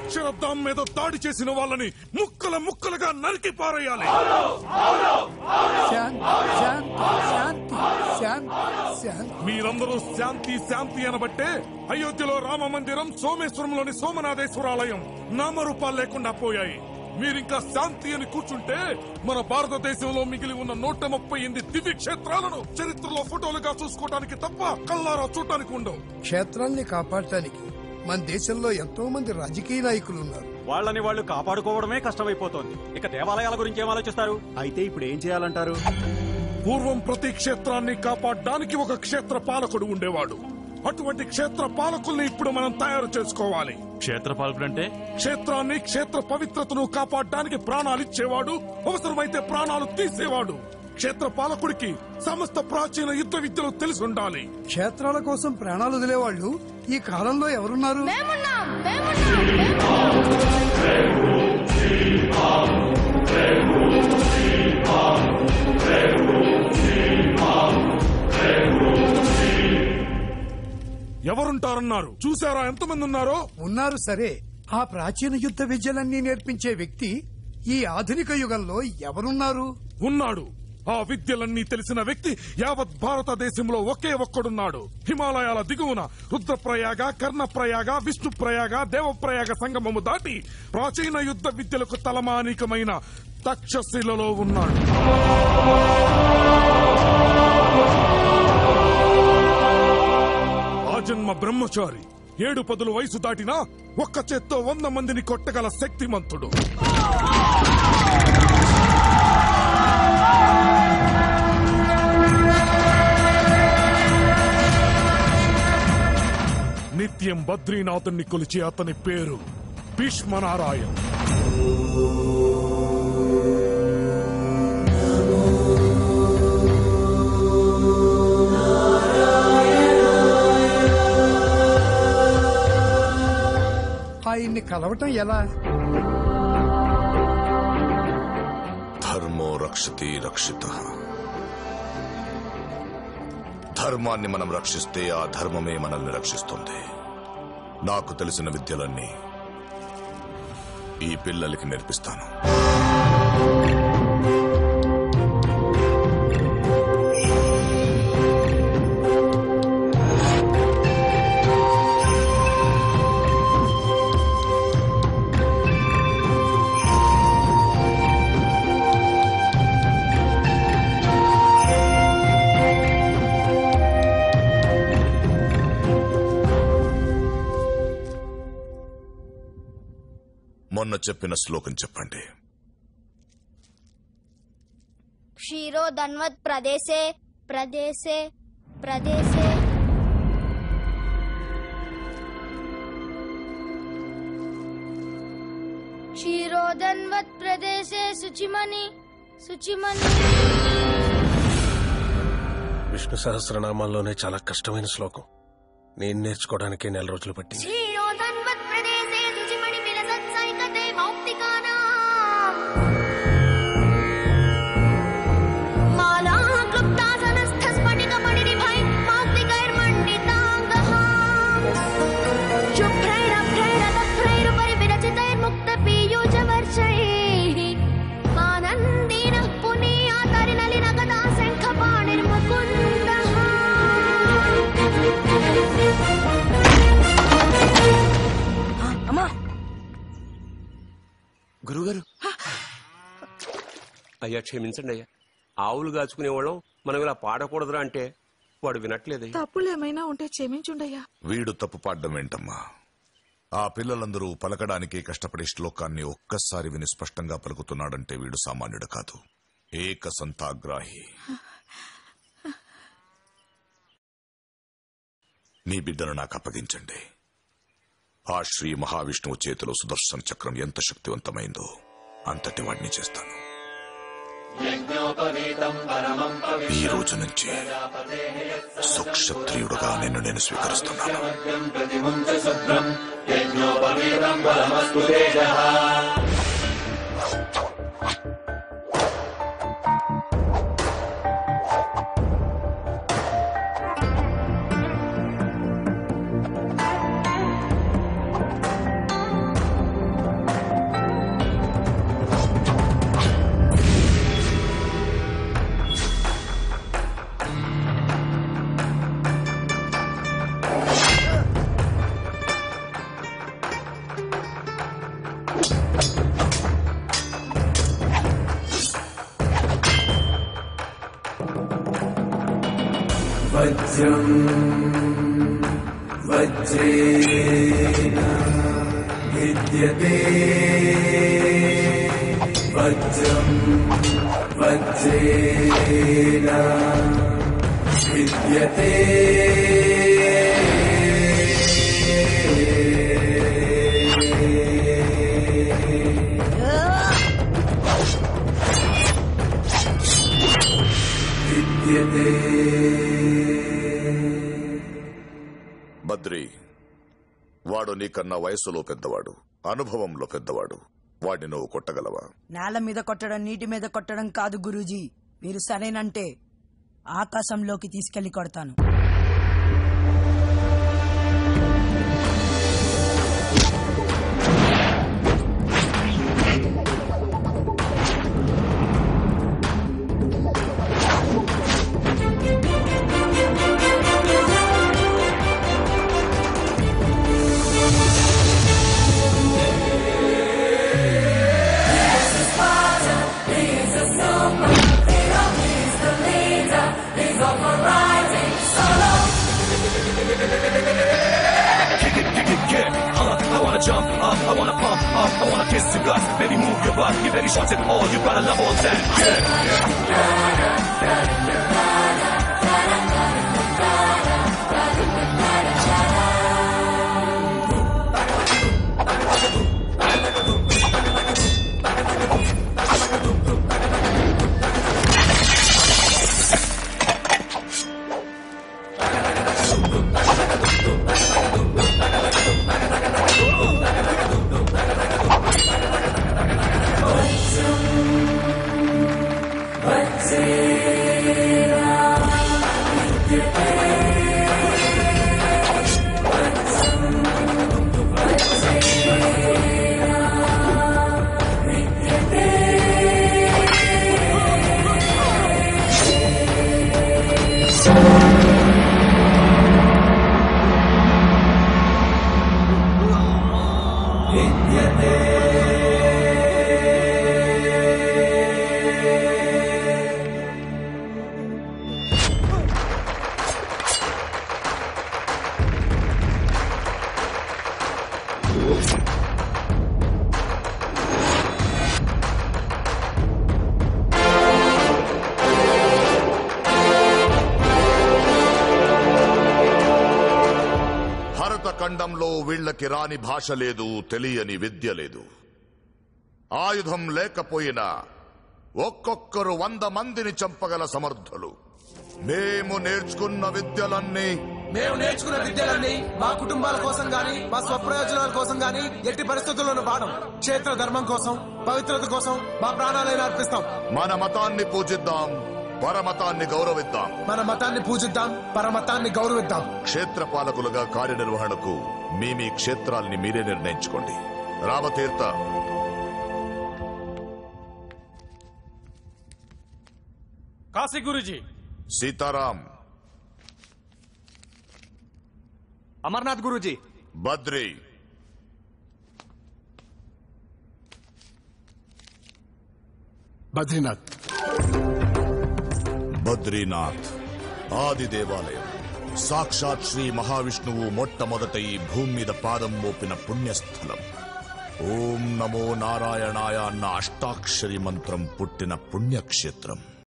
అక్షరధాం మీద దాడి చేసిన వాళ్ళని ముక్కల ముక్కలుగా నరికి పారేయాలి శాంతి శాంతి శాంతి శాంతి శాంతి మీరందరూ శాంతి శాంతి అనబట్టే అయోధ్యలో రామ మందిరం సోమేశ్వరంలోని సోమనాథేశ్వరాలయం నామరూపాలు లేకుండా పోయాయి మీరింకా శాంతి అని కూర్చుంటే మన భారతదేశంలో మిగిలి ఉన్న నూట ముప్పై ఎనిమిది దివ్య క్షేత్రాలను చరిత్రలో ఫోటోలుగా చూసుకోవడానికి తప్ప కల్లారా చూడటానికి ఉండవు క్షేత్రాల్ని కాపాడటానికి మన దేశంలో ఎంతో మంది రాజకీయ నాయకులు ఉన్నారు వాళ్ళని వాళ్ళు కాపాడుకోవడమే కష్టమైపోతోంది ఇక దేవాలయాల గురించి ఏం ఆలోచిస్తారు అయితే ఇప్పుడు ఏం చేయాలంటారు పూర్వం ప్రతి క్షేత్రాన్ని కాపాడడానికి ఒక క్షేత్ర పాలకుడు ఉండేవాడు అటువంటి క్షేత్ర పాలకుల్ని ఇప్పుడు మనం తయారు చేసుకోవాలి క్షేత్రపాలకుడు అంటే క్షేత్రాన్ని క్షేత్ర పవిత్రతను కాపాడడానికి ప్రాణాలు ఇచ్చేవాడు అవసరమైతే ప్రాణాలు తీసేవాడు క్షేత్ర పాలకుడికి సమస్త ప్రాచీన యుద్ధ విద్యలు తెలిసి ఉండాలి క్షేత్రాల కోసం ప్రాణాలు వదిలేవాళ్ళు ఈ కాలంలో ఎవరున్నారు మేమున్నాం మేమున్నాం మేమున్నాం ఎవరుంటారన్నారు చూసారా ఎంతమంది ఉన్నారో ఉన్నారు సరే ఆ ప్రాచీన యుద్ధ విద్యలన్నీ నేర్పించే వ్యక్తి ఈ ఆధునిక యుగంలో ఎవరున్నారు ఉన్నాడు ఆ విద్యలన్నీ తెలిసిన వ్యక్తి యావత్ భారతదేశంలో ఒకే ఒక్కడున్నాడు హిమాలయాల దిగువన రుద్రప్రయాగ కర్ణప్రయాగ విష్ణుప్రయాగ దేవప్రయాగ సంగమము దాటి ప్రాచీన యుద్ధ విద్యలకు తలమానికమైన తక్షశిలలో ఉన్నాడు ఆ జన్మ బ్రహ్మచారి ఏడు పదులు వయసు దాటినా ఒక్క చేత్తో వంద మందిని కొట్టగల శక్తిమంతుడు నిత్యం బద్రీనాథుణ్ణి కొలిచే అతని పేరు భీష్మనారాయణ్ ఆయన్ని కలవటం ఎలా ధర్మో రక్షతి రక్షిత ధర్మాన్ని మనం రక్షిస్తే ఆ ధర్మమే మనల్ని రక్షిస్తుంది నాకు తెలిసిన విద్యలన్నీ ఈ పిల్లలకి నేర్పిస్తాను మొన్న చెప్పిన శ్లోకం చెప్పండి క్షీరో ధన్వత్ ప్రదేశే ప్రదేశే ప్రదేశే క్షీరోధన్వత్ ప్రదేశే శుచిమణి శుచిమణి విష్ణు సహస్రనామాల్లోనే చాలా కష్టమైన శ్లోకం నేను నేర్చుకోవడానికి నెల రోజులు పట్టింది క్షీరోధన్వత్ ప్రదేశే శుచిమణి విలసత్సైకతే మౌక్తికానాం మాలా క్లుప్తాసనస్థ స్ఫటిక మణినిభై మౌక్తికైర్మండితాంగః శుభ్రైరభ్రైరదభ్రైరుపరి విరచితైర్ముక్త పీయూషవర్షైః ఆనందీనః పునీయాతరినలిన గదా శంఖపాణిర్ముకుందః గురుగారు అయ్యా క్షమించండి అయ్యా ఆవులు కాచుకునేవాళ్ళం మనం ఇలా పాడకూడదురా అంటే వాడు వినట్లేదయ్యా తప్పులేమైనా ఉంటే క్షమించుండయ్యా వీడు తప్పు పాడడం ఏంటమ్మా ఆ పిల్లలందరూ పలకడానికి కష్టపడే శ్లోకాన్ని ఒక్కసారి విని స్పష్టంగా పలుకుతున్నాడంటే వీడు సామాన్యుడు కాదు ఏక సంతాగ్రాహి మీ బిడ్డను నాకు అప్పగించండి ఆ శ్రీ మహావిష్ణువు చేతిలో సుదర్శన చక్రం ఎంత శక్తివంతమైందో అంతటి వాడిని చేస్తాను ఈ రోజు నుంచి సుక్షత్రియుడుగా నిన్ను నేను స్వీకరిస్తున్నాను బద్రి వాడు నీకన్నా వయసులో పెద్దవాడు అనుభవంలో పెద్దవాడు వాడిని నువ్వు కొట్టగలవా నేల మీద కొట్టడం నీటి మీద కొట్టడం కాదు గురూజీ మీరు సరేనంటే ఆకాశంలోకి తీసుకెళ్లి కొడతాను భరత ఖండంలో వీళ్ళకి రాని భాష లేదు తెలియని విద్య లేదు ఆయుధం లేకపోయినా ఒక్కొక్కరు వంద మందిని చంపగల సమర్థులు మేము నేర్చుకున్న విద్యలన్నీ మేము నేర్చుకున్న విద్యలన్నీ మా కుటుంబాల కోసం గాని మా స్వప్రయోజనాల కోసం గాని ఎట్టి పరిస్థితుల్లోనూ వాడం క్షేత్ర ధర్మం కోసం పవిత్రత కోసం మా ప్రాణాలైనా అర్పిస్తాం మన మతాన్ని పూజిద్దాం పరమతాన్ని గౌరవిద్దాం మన మతాన్ని పూజిద్దాం పరమతాన్ని గౌరవిద్దాం క్షేత్ర పాలకులుగా కార్యనిర్వహణకు మీ మీ క్షేత్రాల్ని మీరే నిర్ణయించుకోండి రామతీర్థ కాశీ గురుజీ సీతారాం అమర్నాథ్ గురుజీ బద్రి బద్రీనాథ్ బద్రీనాథ్ ఆది దేవాలయం సాక్షాత్ శ్రీ మహావిష్ణువు మొట్టమొదట ఈ భూమి మీద పాదం మోపిన పుణ్యస్థలం ఓం నమో నారాయణాయ అన్న అష్టాక్షరి మంత్రం పుట్టిన పుణ్యక్షేత్రం